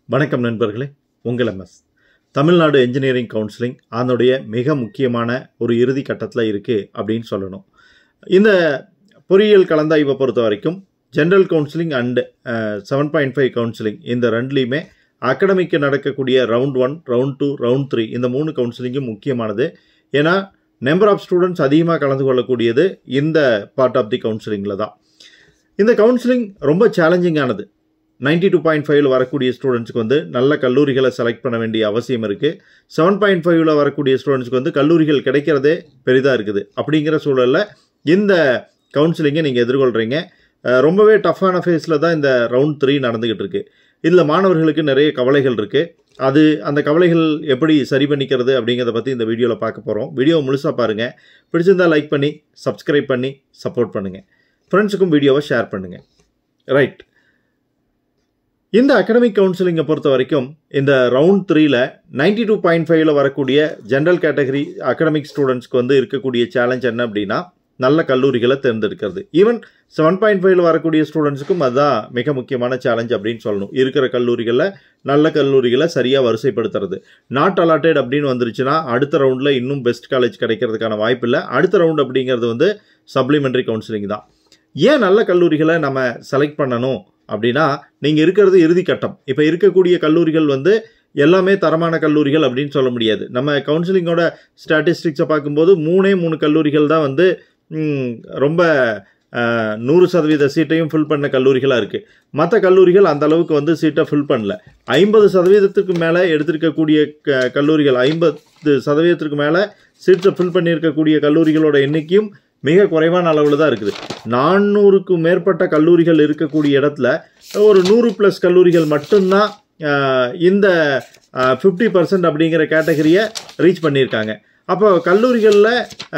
வணக்கம் நண்பர்களே உங்கள் எம்எஸ் தமிழ்நாடு என்ஜினியரிங் கவுன்சிலிங் அதனுடைய மிக முக்கியமான ஒரு இறுதி கட்டத்தில் இருக்குது அப்படின்னு சொல்லணும் இந்த பொறியியல் கலந்தாய்வை பொறுத்த வரைக்கும் general counselling and seven point five counselling இந்த ரெண்டுலேயுமே அகடமிக்கு நடக்கக்கூடிய round one round two round three இந்த மூணு கவுன்சிலிங்கும் முக்கியமானது ஏன்னா நம்பர் ஆஃப் ஸ்டூடெண்ட்ஸ் அதிகமாக கலந்து கொள்ளக்கூடியது இந்த பார்ட் ஆஃப் தி கவுன்சிலிங்கில் தான் இந்த கவுன்சிலிங் ரொம்ப சேலஞ்சிங்கானது நைன்டி டூ பாயிண்ட் ஃபைவ்ல வரக்கூடிய ஸ்டூடெண்ட்ஸ்க்கு வந்து நல்ல கல்லூரிகளை செலக்ட் பண்ண வேண்டிய அவசியம் இருக்குது செவன் பாயிண்ட் ஃபைவ்ல வரக்கூடிய ஸ்டூடெண்ட்ஸ்க்கு வந்து கல்லூரிகள் கிடைக்கிறதே பெரிதாக இருக்குது அப்படிங்கிற சூழலில் இந்த கவுன்சிலிங்கை நீங்கள் எதிர்கொள்கிறீங்க அஹ் ரொம்பவே டஃப்பான ஃபேஸில் தான் இந்த ரவுண்ட் த்ரீ நடந்துக்கிட்டு இருக்கு இதில் மாணவர்களுக்கு நிறைய கவலைகள் இருக்குது அது அந்த கவலைகள் எப்படி சரி பண்ணிக்கிறது அப்படிங்கிறத பற்றி இந்த வீடியோவில் பார்க்க போகிறோம் வீடியோ முழுசாக பாருங்கள் பிடிச்சிருந்தா லைக் பண்ணி சப்ஸ்கிரைப் பண்ணி சப்போர்ட் பண்ணுங்கள் ஃப்ரெண்ட்ஸுக்கும் வீடியோவை ஷேர் பண்ணுங்கள் ரைட் இந்த அகடமிக் கவுன்சிலிங்கை பொறுத்த வரைக்கும் இந்த ரவுண்ட் த்ரீல நைன்டி டூ பாயிண்ட் ஃபைவ்ல வரக்கூடிய ஜென்ரல் கேட்டகரி அகடமிக் ஸ்டூடெண்ட்ஸ்க்கு வந்து இருக்கக்கூடிய சேலஞ்ச் என்ன அப்படின்னா நல்ல கல்லூரிகளை தேர்ந்தெடுக்கிறது ஈவன் செவன் பாயிண்ட் ஃபைவ்ல வரக்கூடிய ஸ்டூடெண்ட்ஸுக்கும் அதுதான் மிக முக்கியமான சேலஞ்ச் அப்படின்னு சொல்லணும் இருக்கிற கல்லூரிகளில் நல்ல கல்லூரிகளை சரியாக வரிசைப்படுத்துறது நாட் அலாட்டட் அப்படின்னு வந்துருச்சுன்னா அடுத்த ரவுண்டில் இன்னும் பெஸ்ட் காலேஜ் கிடைக்கிறதுக்கான வாய்ப்பு இல்லை அடுத்த ரவுண்ட் அப்படிங்கிறது வந்து சப்ளிமெண்ட்ரி கவுன்சிலிங் தான் ஏன் நல்ல கல்லூரிகளை நம்ம செலக்ட் பண்ணணும் அப்படின்னா நீங்கள் இருக்கிறது இறுதி கட்டம் இப்போ இருக்கக்கூடிய கல்லூரிகள் வந்து எல்லாமே தரமான கல்லூரிகள் அப்படின்னு சொல்ல முடியாது நம்ம கவுன்சிலிங்கோட ஸ்டாட்டிஸ்டிக்ஸை பார்க்கும்போது மூணே மூணு கல்லூரிகள் தான் வந்து ம், ரொம்ப அஹ், நூறு சதவீத சீட்டையும் ஃபில் பண்ண கல்லூரிகளாக இருக்குது மற்ற கல்லூரிகள் அந்த அளவுக்கு வந்து சீட்டை ஃபில் பண்ணல ஐம்பது சதவீதத்துக்கு மேலே எடுத்திருக்கக்கூடிய க கல்லூரிகள் ஐம்பது சதவீதத்திற்கு மேலே சீட்டை ஃபில் பண்ணியிருக்கக்கூடிய கல்லூரிகளோட எண்ணிக்கையும் மிக குறைவான அளவில் தான் இருக்குது நானூறுக்கும் மேற்பட்ட கல்லூரிகள் இருக்கக்கூடிய இடத்துல ஒரு நூறு ப்ளஸ் கல்லூரிகள் மட்டும்தான் ஆஹ், இந்த ஃபிஃப்டி பர்சன்ட் அப்படிங்கிற கேட்டகரியை ரீச் பண்ணியிருக்காங்க அப்போ கல்லூரிகளில்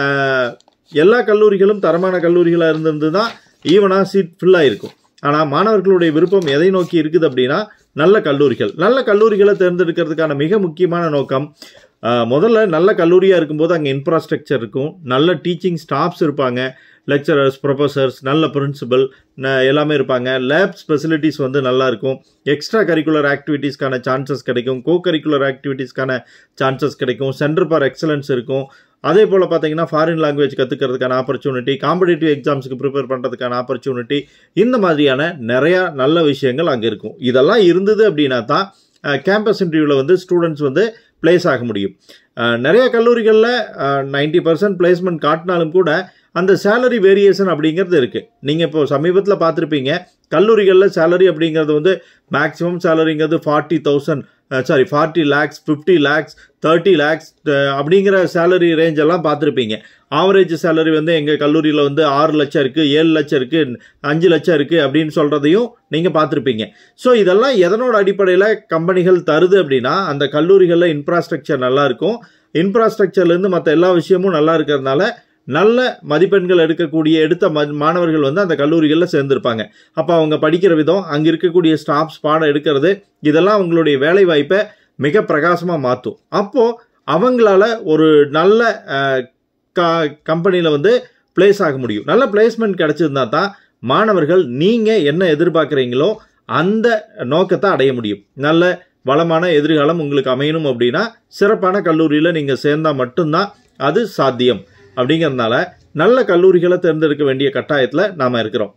எல்லா கல்லூரிகளும் தரமான கல்லூரிகளாக இருந்திருந்து தான் ஈவனாக சீட் ஃபுல்லாக இருக்கும் ஆனால் மாணவர்களுடைய விருப்பம் எதை நோக்கி இருக்குது அப்படின்னா நல்ல கல்லூரிகள் நல்ல கல்லூரிகளை தேர்ந்தெடுக்கிறதுக்கான மிக முக்கியமான நோக்கம் ஆஹ், முதல்ல நல்ல கல்லூரியாக இருக்கும்போது அங்கே இன்ஃப்ராஸ்ட்ரக்சர் இருக்கும் நல்ல டீச்சிங் ஸ்டாஃப்ஸ் இருப்பாங்க லெக்சரர்ஸ் ப்ரொஃபஸர்ஸ் நல்ல பிரின்சிபல் எல்லாமே இருப்பாங்க லேப் ஃபெசிலிட்டிஸ் வந்து நல்லா இருக்கும் எக்ஸ்ட்ரா கரிக்குலர் ஆக்டிவிட்டீஸ்க்கான சான்சஸ் கிடைக்கும் கோ கரிக்குலர் ஆக்டிவிட்டீஸ்க்கான சான்சஸ் கிடைக்கும் சென்டர் ஃபார் எக்ஸலன்ஸ் இருக்கும் அதே போல் பார்த்தீங்கன்னா ஃபாரின் லாங்குவேஜ் கற்றுக்கிறதுக்கான ஆப்பர்ச்சுனிட்டி காம்படிட்டிவ் எக்ஸாம்ஸுக்கு ப்ரிப்பேர் பண்ணுறதுக்கான ஆப்பர்ச்சுனிட்டி இந்த மாதிரியான நிறையா நல்ல விஷயங்கள் அங்கே இருக்கும் இதெல்லாம் இருந்தது அப்படின்னா தான் கேம்பஸ் இன்டர்வியூவில் வந்து ஸ்டூடெண்ட்ஸ் வந்து பிளேஸ் ஆக முடியும் அஹ், நிறைய கல்லூரிகளில் நைன்டி பர்சன்ட் பிளேஸ்மெண்ட் காட்டினாலும் கூட அந்த சேலரி வேரியேஷன் அப்படிங்கிறது இருக்குது நீங்கள் இப்போ சமீபத்தில் பார்த்துருப்பீங்க கல்லூரிகளில் சேலரி அப்படிங்கிறது வந்து மேக்ஸிமம் சேலரிங்கிறது forty thousand sorry forty lakhs fifty lakhs thirty lakhs அப்படிங்கிற சேலரி ரேஞ்ச் எல்லாம் பார்த்துருப்பீங்க ஆவரேஜ் சேலரி வந்து எங்கள் கல்லூரியில் வந்து ஆறு லட்சம் இருக்குது ஏழு லட்சம் இருக்குது அஞ்சு லட்சம் இருக்குது அப்படின்னு சொல்கிறதையும் நீங்கள் பார்த்துருப்பீங்க ஸோ இதெல்லாம் எதனோட அடிப்படையில் கம்பெனிகள் தருது அப்படின்னா அந்த கல்லூரிகளில் இன்ஃப்ராஸ்ட்ரக்சர் நல்லா இருக்கும் இன்ஃப்ராஸ்ட்ரக்சர்லேருந்து மற்ற எல்லா விஷயமும் நல்லா இருக்கிறதுனால நல்ல மதிப்பெண்கள் எடுக்கக்கூடிய எடுத்த ம- மாணவர்கள் வந்து அந்த கல்லூரிகளில் சேர்ந்திருப்பாங்க அப்போ அவங்க படிக்கிற விதம் அங்கே இருக்கக்கூடிய ஸ்டாஃப்ஸ் பாடம் எடுக்கிறது இதெல்லாம் அவங்களுடைய வேலை வாய்ப்பை மிக பிரகாசமாக மாற்றும் அப்போது அவங்களால ஒரு நல்ல அஹ், க கம்பெனியில் வந்து பிளேஸ் ஆக முடியும் நல்ல பிளேஸ்மெண்ட் கிடச்சிருந்தா தான் மாணவர்கள் நீங்கள் என்ன எதிர்பார்க்குறீங்களோ அந்த நோக்கத்தை அடைய முடியும் நல்ல வளமான எதிர்காலம் உங்களுக்கு அமையணும் அப்படின்னா சிறப்பான கல்லூரியில் நீங்கள் சேர்ந்தால் மட்டும்தான் அது சாத்தியம் அப்படிங்கிறதுனால நல்ல கல்லூரிகளை தேர்ந்தெடுக்க வேண்டிய கட்டாயத்தில் நாம் இருக்கிறோம்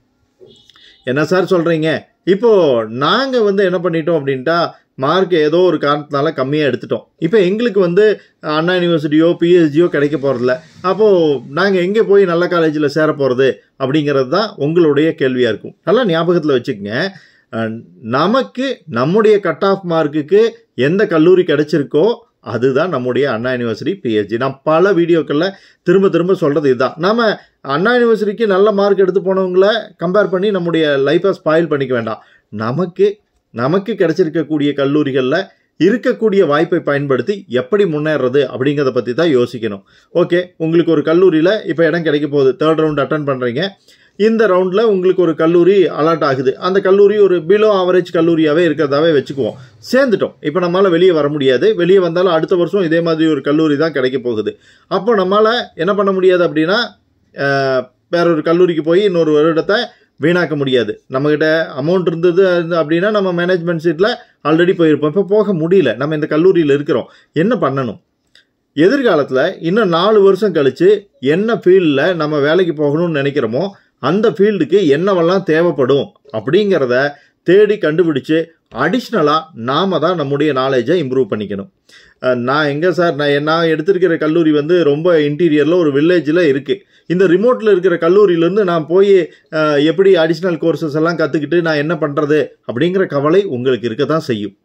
என்ன சார் சொல்கிறீங்க இப்போது நாங்கள் வந்து என்ன பண்ணிட்டோம் அப்படின்ட்டா மார்க் ஏதோ ஒரு காரணத்தினால கம்மியாக எடுத்துட்டோம் இப்போ எங்களுக்கு வந்து அண்ணா யூனிவர்சிட்டியோ பிஎஸ்ஜியோ கிடைக்க போகிறதில்ல அப்போது நாங்கள் எங்கே போய் நல்ல காலேஜில் சேர போகிறது அப்படிங்கிறது தான் உங்களுடைய கேள்வியாக இருக்கும் நல்லா ஞாபகத்தில் வச்சுக்கோங்க அஹ், நமக்கு நம்முடைய கட் ஆஃப் மார்க்குக்கு எந்த கல்லூரி கிடைச்சிருக்கோ அதுதான் நம்முடைய அண்ணா யூனிவர்சிட்டி பிஹெச்டி நான் பல வீடியோக்களில் திரும்ப திரும்ப சொல்கிறது இதுதான் நம்ம அண்ணா யூனிவர்சிட்டிக்கு நல்ல மார்க் எடுத்து போனவங்கள கம்பேர் பண்ணி நம்முடைய லைஃப்பை ஸ்பாயில் பண்ணிக்க வேண்டாம் நமக்கு நமக்கு கிடைச்சிருக்கக்கூடிய கல்லூரிகளில் இருக்கக்கூடிய வாய்ப்பை பயன்படுத்தி எப்படி முன்னேறது அப்படிங்கிறத பற்றி தான் யோசிக்கணும் ஓகே உங்களுக்கு ஒரு கல்லூரியில் இப்போ இடம் கிடைக்க போகுது தேர்ட் ரவுண்ட் அட்டன் பண்ணுறீங்க இந்த ரவுண்டில் உங்களுக்கு ஒரு கல்லூரி அலாட் ஆகுது அந்த கல்லூரி ஒரு பிலோ ஆவரேஜ் கல்லூரியாகவே இருக்கிறதாவே வச்சுக்குவோம் சேர்ந்துட்டோம் இப்போ நம்மளால் வெளியே வர முடியாது வெளியே வந்தாலும் அடுத்த வருஷம் இதே மாதிரி ஒரு கல்லூரி தான் கிடைக்க போகுது அப்போ நம்மளால் என்ன பண்ண முடியாது அப்படின்னா அஹ், வேற ஒரு கல்லூரிக்கு போய் இன்னொரு வருடத்தை வீணாக்க முடியாது நம்மக்கிட்ட அமௌண்ட் இருந்தது அது அப்படின்னா நம்ம மேனேஜ்மெண்ட் சீட்டில் ஆல்ரெடி போயிருப்போம் இப்போ போக முடியல நம்ம இந்த கல்லூரியில் இருக்கிறோம் என்ன பண்ணணும் எதிர்காலத்தில் இன்னும் நாலு வருஷம் கழித்து என்ன ஃபீல்டில் நம்ம வேலைக்கு போகணும்னு நினைக்கிறோமோ அந்த ஃபீல்டுக்கு என்னவெல்லாம் தேவைப்படும் அப்படிங்கிறத தேடி கண்டுபிடிச்சு அடிஷ்னலாக நாம தான் நம்முடைய நாலேஜை இம்ப்ரூவ் பண்ணிக்கணும் அஹ் நான் எங்கே சார் நான் நான் எடுத்திருக்கிற கல்லூரி வந்து ரொம்ப இன்டீரியரில் ஒரு வில்லேஜில் இருக்குது இந்த ரிமோட்டில் இருக்கிற கல்லூரியிலேருந்து நான் போய் அஹ், எப்படி அடிஷ்னல் கோர்சஸ் எல்லாம் கற்றுக்கிட்டு நான் என்ன பண்ணுறது அப்படிங்கிற கவலை உங்களுக்கு இருக்க தான் செய்யும்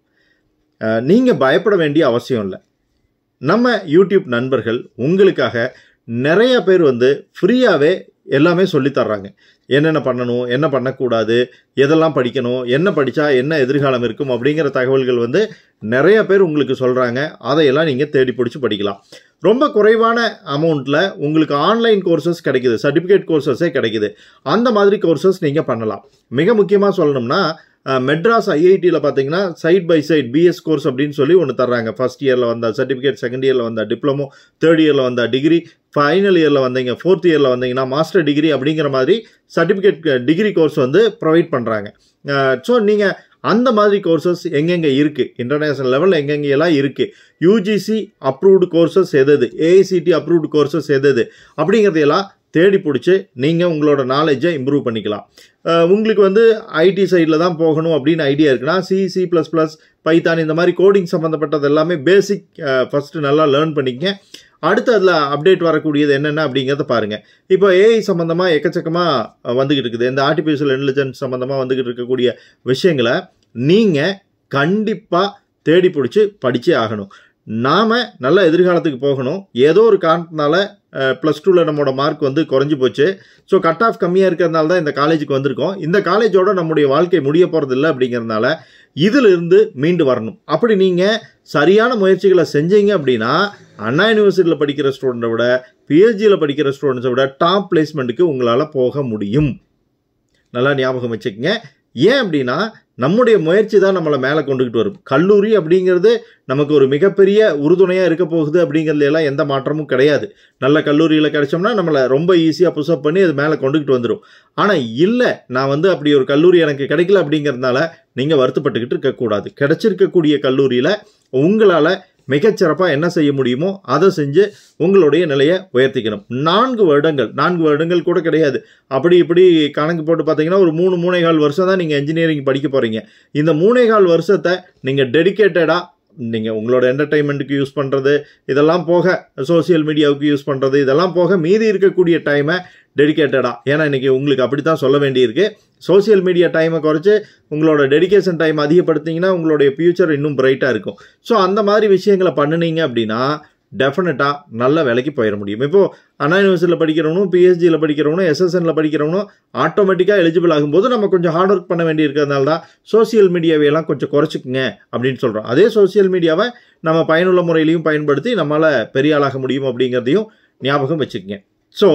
நீங்கள் பயப்பட வேண்டிய அவசியம் இல்லை நம்ம யூடியூப் நண்பர்கள் உங்களுக்காக நிறைய பேர் வந்து ஃப்ரீயாகவே எல்லாமே சொல்லித் தர்றாங்க என்னென்ன பண்ணணும் என்ன பண்ணக்கூடாது எதெல்லாம் படிக்கணும் என்ன படித்தா என்ன எதிர்காலம் இருக்கும் அப்படிங்கிற தகவல்கள் வந்து நிறைய பேர் உங்களுக்கு சொல்கிறாங்க அதையெல்லாம் நீங்கள் தேடி பிடிச்சி படிக்கலாம் ரொம்ப குறைவான அமௌண்ட்டில் உங்களுக்கு ஆன்லைன் கோர்சஸ் கிடைக்குது சர்டிஃபிகேட் கோர்சஸே கிடைக்குது அந்த மாதிரி கோர்சஸ் நீங்கள் பண்ணலாம் மிக முக்கியமாக சொல்லணும்னா அஹ், மெட்ராஸ் ஐஐடியில் பார்த்தீங்கன்னா side by side BS course அப்படின்னு சொல்லி ஒன்று தர்றாங்க ஃபர்ஸ்ட் இயரில் வந்த சர்டிஃபிகேட் செகண்ட் இயரில் வந்த டிப்ளமோ தேர்ட் இயரில் வந்த டிகிரி ஃபைனல் இயரில் வந்தீங்க ஃபோர்த் இயரில் வந்தீங்கன்னா மாஸ்டர் டிகிரி அப்படிங்கிற மாதிரி சர்டிஃபிகேட் டிகிரி கோர்ஸ் வந்து ப்ரொவைட் பண்ணுறாங்க ஸோ நீங்கள் அந்த மாதிரி கோர்சஸ் எங்கெங்கே இருக்குது இன்டர்நேஷனல் லெவலில் எங்கெங்கே எல்லாம் இருக்குது யூஜிசி அப்ரூவ்டு கோர்சஸ் எது ஏஐசிடி அப்ரூவ்டு கோர்சஸ் எது அப்படிங்கிறதையெல்லாம் தேடி பிடிச்சி நீங்கள் உங்களோட நாலேஜை இம்ப்ரூவ் பண்ணிக்கலாம் அஹ் உங்களுக்கு வந்து ஐடி சைடில் தான் போகணும் அப்படின்னு ஐடியா இருக்குன்னா C C plus plus Python இந்த மாதிரி கோடிங் சம்மந்தப்பட்டது எல்லாமே பேசிக் ஃபஸ்ட்டு நல்லா லேர்ன் பண்ணிக்கங்க அடுத்து அதில் அப்டேட் வரக்கூடியது என்னென்ன அப்படிங்கிறத பாருங்கள் இப்போ ஏஐ சம்மந்தமாக எக்கச்சக்கமாக வந்துக்கிட்டு இருக்குது இந்த ஆர்டிஃபிஷியல் இன்டெலிஜென்ஸ் சம்மந்தமாக வந்துக்கிட்டு இருக்கக்கூடிய விஷயங்களை நீங்கள் கண்டிப்பாக தேடி பிடிச்சி படிச்சே ஆகணும் நாம் நல்ல எதிர்காலத்துக்கு போகணும் ஏதோ ஒரு காரணத்தினால ப்ளஸ் டூவில் நம்மளோட மார்க் வந்து குறைஞ்சி போச்சு ஸோ கட் ஆஃப் கம்மியாக இருக்கிறதுனால தான் இந்த காலேஜுக்கு வந்திருக்கோம் இந்த காலேஜோட நம்முடைய வாழ்க்கை முடிய போகிறது இல்லை அப்படிங்கிறதுனால இதிலிருந்து மீண்டு வரணும் அப்படி நீங்கள் சரியான முயற்சிகளை செஞ்சீங்க அப்படின்னா அண்ணா யூனிவர்சிட்டியில் படிக்கிற ஸ்டூடெண்ட்டை விட பிஹெச்டியில் படிக்கிற ஸ்டூடெண்ட்ஸை விட டாப் பிளேஸ்மெண்ட்டுக்கு உங்களால் போக முடியும் நல்லா ஞாபகம் வச்சுக்கங்க ஏன் அப்படின்னா நம்முடைய முயற்சி தான் நம்மளை மேலே கொண்டுகிட்டு வரும் கல்லூரி அப்படிங்கிறது நமக்கு ஒரு மிகப்பெரிய உறுதுணையாக இருக்க போகுது அப்படிங்கிறதுல எல்லாம் எந்த மாற்றமும் கிடையாது நல்ல கல்லூரியில் கிடைச்சோம்னா நம்மளை ரொம்ப ஈஸியாக புஷ்அப் பண்ணி அது மேலே கொண்டுகிட்டு வந்துடும் ஆனால் இல்லை நான் வந்து அப்படி ஒரு கல்லூரி எனக்கு கிடைக்கல அப்படிங்கிறதுனால நீங்கள் வருத்தப்பட்டுக்கிட்டு இருக்கக்கூடாது கிடைச்சிருக்கக்கூடிய கல்லூரியில் உங்களால் மிகச்சிறப்பாக என்ன செய்ய முடியுமோ அதை செஞ்சு உங்களுடைய நிலையை உயர்த்திக்கணும் நான்கு வருடங்கள் நான்கு வருடங்கள் கூட கிடையாது அப்படி இப்படி கணக்கு போட்டு பார்த்தீங்கன்னா ஒரு மூணு மூணே கால் வருஷம் தான் நீங்கள் இன்ஜினியரிங் படிக்க போகிறீங்க இந்த மூணே கால் வருஷத்தை நீங்கள் டெடிக்கேட்டடாக நீங்கள் உங்களோட என்டர்டைன்மெண்ட்டுக்கு யூஸ் பண்ணுறது இதெல்லாம் போக சோஷியல் மீடியாவுக்கு யூஸ் பண்ணுறது இதெல்லாம் போக மீதி இருக்கக்கூடிய டைமை டெடிக்கேட்டடாக ஏன்னா இன்றைக்கி உங்களுக்கு அப்படி தான் சொல்ல வேண்டியிருக்கு சோஷியல் மீடியா டைமை குறைச்சி உங்களோட டெடிகேஷன் டைம் அதிகப்படுத்திங்கன்னா உங்களுடைய ஃப்யூச்சர் இன்னும் பிரைட்டாக இருக்கும் ஸோ அந்த மாதிரி விஷயங்களை பண்ணுனீங்க அப்படின்னா டெஃபினட்டாக நல்ல வேலைக்கு போயிட முடியும் இப்போது அண்ணா யூனிவர்சிட்டியில் படிக்கிறவனும் பிஎஸ்ஜியில் படிக்கிறவனும் எஸ்எஸ்எனில் படிக்கிறவனும் ஆட்டோமேட்டிக்காக எலிஜிபிள் ஆகும்போது நம்ம கொஞ்சம் ஹார்ட் ஒர்க் பண்ண வேண்டி இருக்கிறதுனால தான் சோஷியல் மீடியாவையெல்லாம் கொஞ்சம் குறைச்சிக்குங்க அப்படின்னு சொல்கிறோம் அதே சோஷியல் மீடியாவை நம்ம பயனுள்ள முறையிலையும் பயன்படுத்தி நம்மளால் பெரிய ஆளாக முடியும் அப்படிங்கிறதையும் ஞாபகம் வச்சுக்கோங்க ஸோ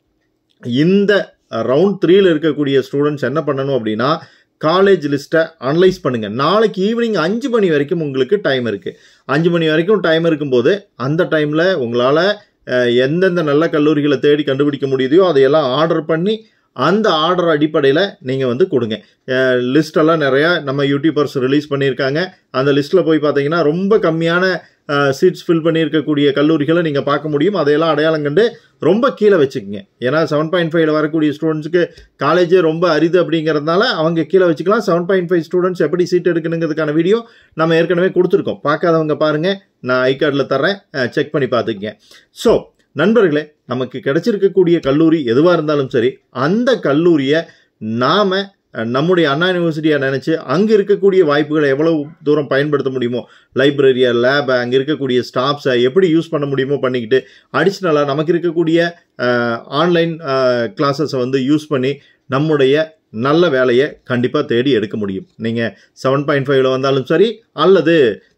இந்த ரவுண்ட் த்ரீல இருக்கக்கூடிய ஸ்டூடெண்ட்ஸ் என்ன பண்ணணும் அப்படின்னா காலேஜ் லிஸ்ட்டை அனலைஸ் பண்ணுங்கள் நாளைக்கு ஈவினிங் அஞ்சு மணி வரைக்கும் உங்களுக்கு டைம் இருக்குது அஞ்சு மணி வரைக்கும் டைம் இருக்கும்போது அந்த டைமில் உங்களால் அஹ், எந்தெந்த நல்ல கல்லூரிகளை தேடி கண்டுபிடிக்க முடியுதையோ அதையெல்லாம் ஆர்டர் பண்ணி அந்த ஆர்டர் அடிப்படையில் நீங்கள் வந்து கொடுங்க லிஸ்டெல்லாம் நிறையா நம்ம யூடியூபர்ஸ் ரிலீஸ் பண்ணியிருக்காங்க அந்த லிஸ்ட்டில் போய் பார்த்தீங்கன்னா ரொம்ப கம்மியான சீட்ஸ் ஃபில் பண்ணியிருக்கக்கூடிய கல்லூரிகளை நீங்கள் பார்க்க முடியும் அதையெல்லாம் அடையாளம் கண்டு ரொம்ப கீழே வச்சுக்கோங்க ஏன்னா செவன் பாயிண்ட் ஃபைவ்ல வரக்கூடிய ஸ்டூடெண்ட்ஸுக்கு காலேஜே ரொம்ப அரிது அப்படிங்கிறதுனால அவங்க கீழே வச்சுக்கலாம் செவன் பாயிண்ட் ஃபைவ் ஸ்டூடெண்ட்ஸ் எப்படி சீட் எடுக்கணுங்கிறதுக்கான வீடியோ நம்ம ஏற்கனவே கொடுத்துருக்கோம் பார்க்காதவங்க பாருங்கள் நான் ஐ கார்டில் தரேன் செக் பண்ணி பார்த்துக்கங்க ஸோ நண்பர்களே நமக்கு கிடைச்சிருக்கக்கூடிய கல்லூரி எதுவாக இருந்தாலும் சரி அந்த கல்லூரியை நாம் நம்முடைய அண்ணா யூனிவர்சிட்டியாக நினச்சி அங்கே இருக்கக்கூடிய வாய்ப்புகளை எவ்வளவு தூரம் பயன்படுத்த முடியுமோ லைப்ரரியை லேபை அங்கே இருக்கக்கூடிய ஸ்டாஃப்ஸை எப்படி யூஸ் பண்ண முடியுமோ பண்ணிக்கிட்டு அடிஷ்னலாக நமக்கு இருக்கக்கூடிய ஆன்லைன் கிளாஸஸை வந்து யூஸ் பண்ணி நம்முடைய நல்ல வேலையை கண்டிப்பாக தேடி எடுக்க முடியும் நீங்கள் செவன் பாயிண்ட் ஃபைவ்ல வந்தாலும் சரி அல்லது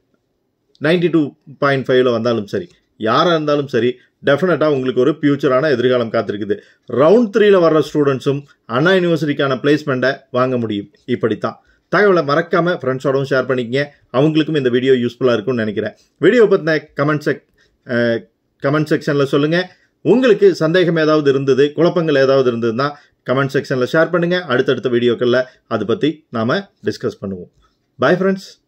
நைன்டி டூ பாயிண்ட் ஃபைவ்ல வந்தாலும் சரி யாராக இருந்தாலும் சரி டெஃபினட்டாக உங்களுக்கு ஒரு ஃபியூச்சரான எதிர்காலம் காத்திருக்குது ரவுண்ட் த்ரீல வர்ற ஸ்டூடெண்ட்ஸும் அண்ணா யூனிவர்சிட்டிக்கான பிளேஸ்மெண்ட்டை வாங்க முடியும் இப்படித்தான் தகவலை மறக்காமல் ஃப்ரெண்ட்ஸோடவும் ஷேர் பண்ணிக்கங்க அவங்களுக்கும் இந்த வீடியோ யூஸ்ஃபுல்லாக இருக்கும்னு நினைக்கிறேன் வீடியோ பற்றின கமெண்ட் செக் கமெண்ட் செக்ஷனில் சொல்லுங்கள் உங்களுக்கு சந்தேகம் ஏதாவது இருந்தது குழப்பங்கள் ஏதாவது இருந்ததுன்னா கமெண்ட் செக்ஷனில் ஷேர் பண்ணுங்கள் அடுத்தடுத்த வீடியோக்களில் அதை பற்றி நாம் டிஸ்கஸ் பண்ணுவோம் பாய் ஃப்ரெண்ட்ஸ்